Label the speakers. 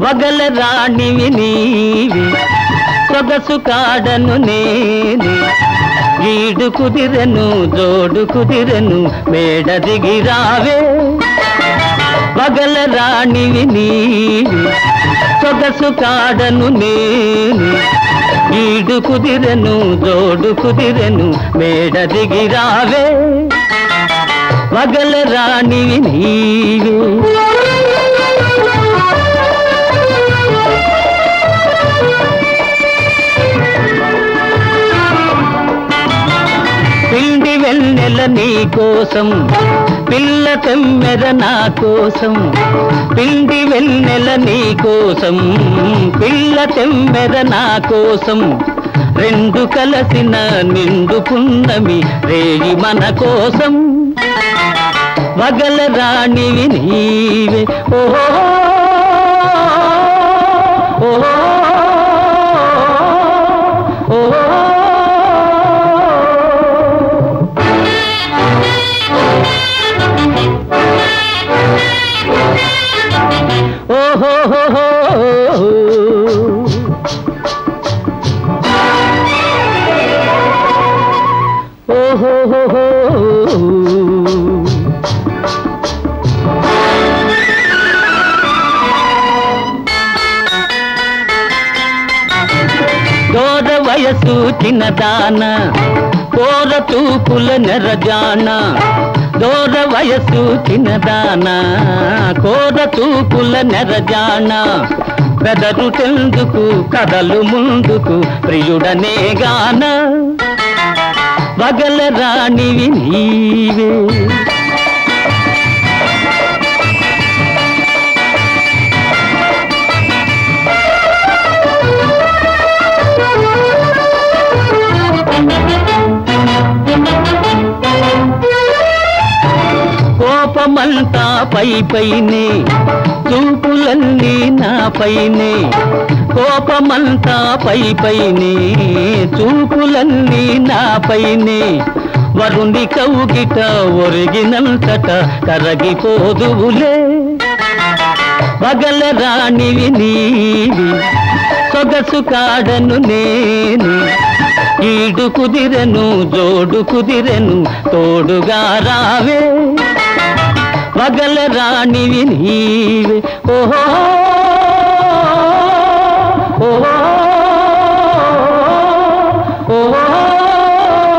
Speaker 1: వగల రాణివి నీవి సొగసు కాడను నేనే ఈడు కుదిరెను జోడు కుదిరెను మేడ దిగి రావే వగల రాణివి నీవి సొగసు కాడను నేనే ఈడు కుదిరెను జోడు కుదిరెను మేడ దిగి రావే వగల రాణివి నీవే పిండి వెన్నెల నీ కోసం పిల్ల తెమ్మెర నా కోసం పిండి వెన్నెల నీ కోసం పిల్ల తెమ్మెర నా కోసం రెండు కలసిన నిండు పున్నమి రేగి మన కోసం వగల రాణివి నీవే ఓహో ఓహో ఓహో ఓహో దోర వయసు చిన్నదాన కోర తూపుల నెరజాన దోర వయసు చిన్నదాన కోర తూపుల నెరజాన బెదరు తెందుకు కదలు ముందుకు ప్రియుడనే గాన వగల రాణివి నీవే కోపమంతా పై పైనే చూపులన్నీ నా పైనే కోపమంతా పై పైనే చూపులన్నీ నా పైనే వరుణి కౌగిట ఒరిగినంతట కరగిపోదువులే వగల రాణివి నీవి సొగసు కాడను నేను ఈడు కుదిరెను జోడు కుదిరెను తోడుగా రావే వగల రాణివి నీవే ఓహో ఓహో